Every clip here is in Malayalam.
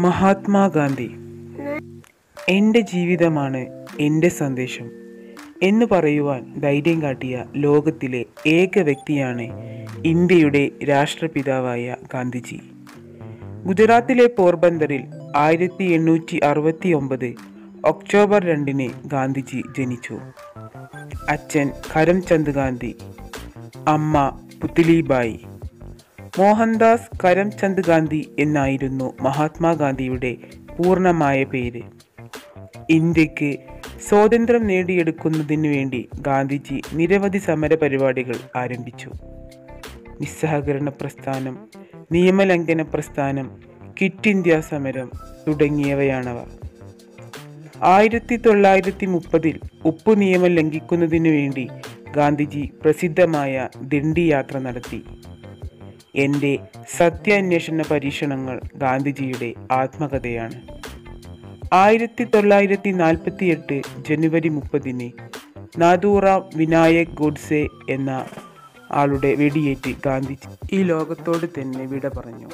മഹാത്മാഗാന്ധി എൻ്റെ ജീവിതമാണ് എൻ്റെ സന്ദേശം എന്ന് പറയുവാൻ ധൈര്യം കാട്ടിയ ലോകത്തിലെ ഏക വ്യക്തിയാണ് ഇന്ത്യയുടെ രാഷ്ട്രപിതാവായ ഗാന്ധിജി ഗുജറാത്തിലെ പോർബന്തറിൽ ആയിരത്തി എണ്ണൂറ്റി അറുപത്തി ഒമ്പത് ഒക്ടോബർ രണ്ടിന് ഗാന്ധിജി ജനിച്ചു അച്ഛൻ കരംചന്ദ് ഗാന്ധി അമ്മ പുത്ലിബായി മോഹൻദാസ് കരംചന്ദ് ഗാന്ധി എന്നായിരുന്നു മഹാത്മാഗാന്ധിയുടെ പൂർണ്ണമായ പേര് ഇന്ത്യക്ക് സ്വാതന്ത്ര്യം നേടിയെടുക്കുന്നതിനു വേണ്ടി ഗാന്ധിജി നിരവധി സമര പരിപാടികൾ ആരംഭിച്ചു നിസ്സഹകരണ പ്രസ്ഥാനം നിയമലംഘന പ്രസ്ഥാനം ക്വിറ്റ് ഇന്ത്യ സമരം തുടങ്ങിയവയാണവ ആയിരത്തി തൊള്ളായിരത്തി മുപ്പതിൽ ഉപ്പു നിയമം ലംഘിക്കുന്നതിനു വേണ്ടി ഗാന്ധിജി പ്രസിദ്ധമായ ദണ്ഡി യാത്ര നടത്തി എൻ്റെ സത്യാന്വേഷണ പരീക്ഷണങ്ങൾ ഗാന്ധിജിയുടെ ആത്മകഥയാണ് ആയിരത്തി തൊള്ളായിരത്തി നാൽപ്പത്തി എട്ട് ജനുവരി മുപ്പതിന് നാദൂറാം വിനായക് ഗോഡ്സെ എന്ന ആളുടെ വെടിയേറ്റ് ഗാന്ധിജി ഈ ലോകത്തോട് തന്നെ വിട പറഞ്ഞു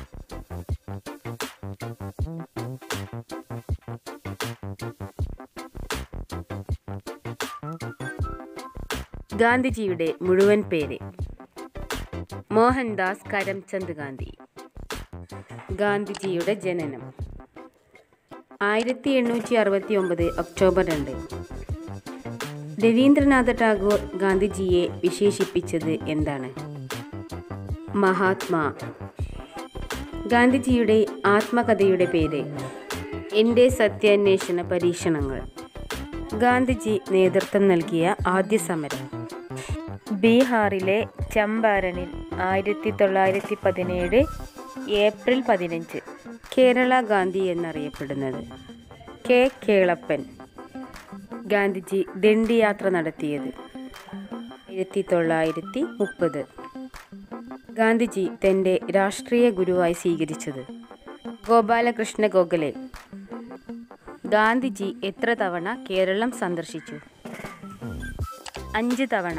ഗാന്ധിജിയുടെ മുഴുവൻ പേര് മോഹൻദാസ് കരംചന്ദ് ഗാന്ധി ഗാന്ധിജിയുടെ ജനനം ആയിരത്തി എണ്ണൂറ്റി അറുപത്തി ഒമ്പത് ഒക്ടോബർ രണ്ട് രവീന്ദ്രനാഥ ടാഗോർ ഗാന്ധിജിയെ വിശേഷിപ്പിച്ചത് എന്താണ് മഹാത്മാ ഗാന്ധിജിയുടെ ആത്മകഥയുടെ പേര് എൻ്റെ സത്യാന്വേഷണ പരീക്ഷണങ്ങൾ ഗാന്ധിജി നേതൃത്വം നൽകിയ ആദ്യ സമരം ബീഹാറിലെ ചമ്പാരനിൽ ആയിരത്തി തൊള്ളായിരത്തി പതിനേഴ് ഏപ്രിൽ പതിനഞ്ച് കേരള ഗാന്ധി എന്നറിയപ്പെടുന്നത് കെ കേളപ്പൻ ഗാന്ധിജി ദണ്ഡി യാത്ര നടത്തിയത് ആയിരത്തി തൊള്ളായിരത്തി മുപ്പത് ഗാന്ധിജി തൻ്റെ രാഷ്ട്രീയ ഗുരുവായി സ്വീകരിച്ചത് ഗോപാലകൃഷ്ണ ഗോഖലെ ഗാന്ധിജി എത്ര തവണ കേരളം സന്ദർശിച്ചു അഞ്ച് തവണ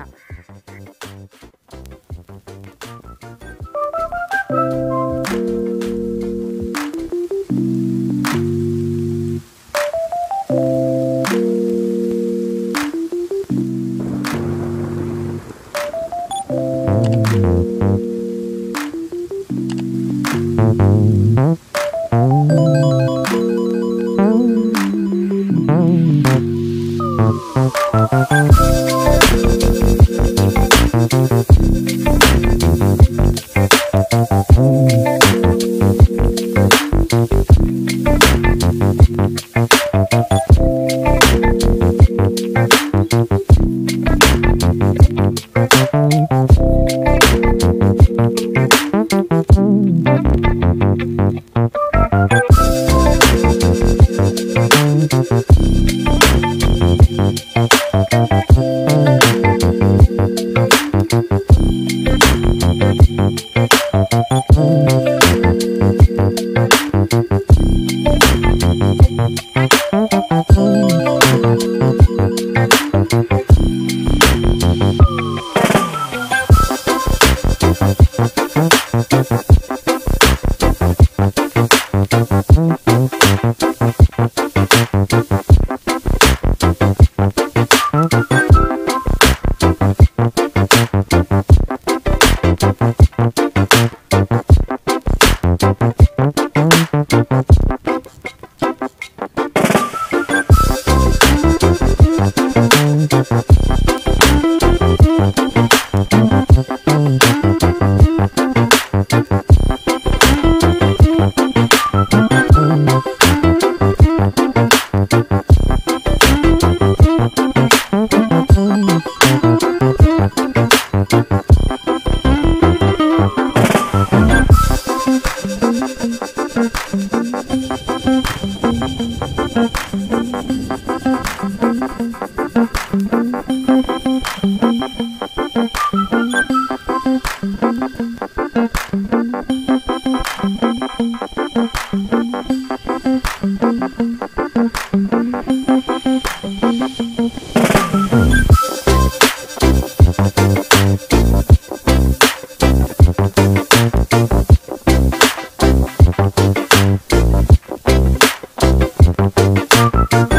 Thank